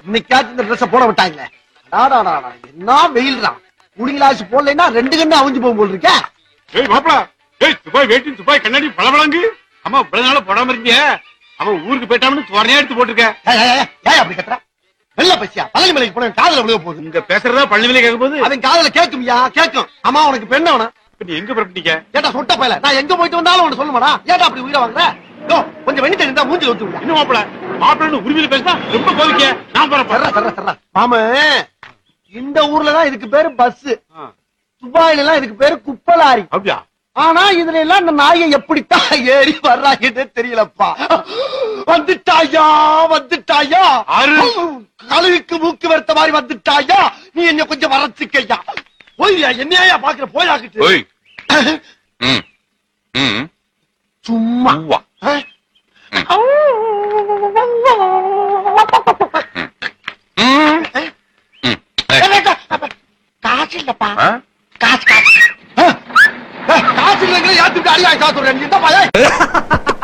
இன்னைக்காச்சும் இந்த ட்ரெஸ் போட விட்டாங்களே டாடாடாடா, என்ன வெயில் தான் குடிங்க கிளாஸ் போடலைன்னா ரெண்டு கண்ணு அவிஞ்சு போகும் போல் இருக்க ஏய் மாப்பிள ஏய் துபாய் வேட்டி துபாய் கண்ணாடி பளபளங்கு அம்மா இவ்வளவு நாளா போடாம இருந்தீங்க அவன் ஊருக்கு போயிட்டான்னு துவரையா எடுத்து போட்டிருக்க ஏய், ஏய், ஏய், ஏன் அப்படி கத்துற வெள்ள பசியா பழனி மலைக்கு போன காதல விழுக போகுது இங்க பேசுறதா பழனிவிலே கேட்க போது அவன் காதல கேட்கும்யா கேட்கும் அம்மா உனக்கு பெண்ண அவன இப்ப நீ எங்க புறப்பட்டீங்க ஏட்டா சொட்ட பயல நான் எங்க போயிட்டு வந்தாலும் உனக்கு சொல்லுமாடா ஏட்டா அப்படி உயிரை வாங்குற யோ, கொஞ்சம் வெண்ணி தண்ணி தான் மூஞ்சி ஊத்து விடுயா இன்னும் மாப்பிள மாப்பிள்ளன்னு உரிமையில பேசினா ரொம்ப கோவிக்க நான் சர்ரா போறேன் சர்ரா சர்ரா மாம இந்த ஊர்ல தான் இதுக்கு பேரு பஸ் துபாயில எல்லாம் இதுக்கு பேரு குப்பலாரி அப்படியா ஆனா இதுல எல்லாம் இந்த நாயை எப்படித்தான் ஏறி வர்றாங்கன்னே தெரியலப்பா வந்துட்டாயா வந்துட்டாயா ஆறு. கழுகுக்கு மூக்கு வெறுத்த மாதிரி வந்துட்டாயா நீ என்ன கொஞ்சம் வரச்சுக்கையா போய்யா என்னையா பாக்குற போயாக்கிட்டு ஓய் ம் ம் சும்மா உவ்வா ஆ? ம் ம் காசு இல்லப்பா ஆ காசு காசு ஆ? ஏ, காசு இல்லைங்களே ஏத்துட்டு அடியா காசு நீ என்ன பாயா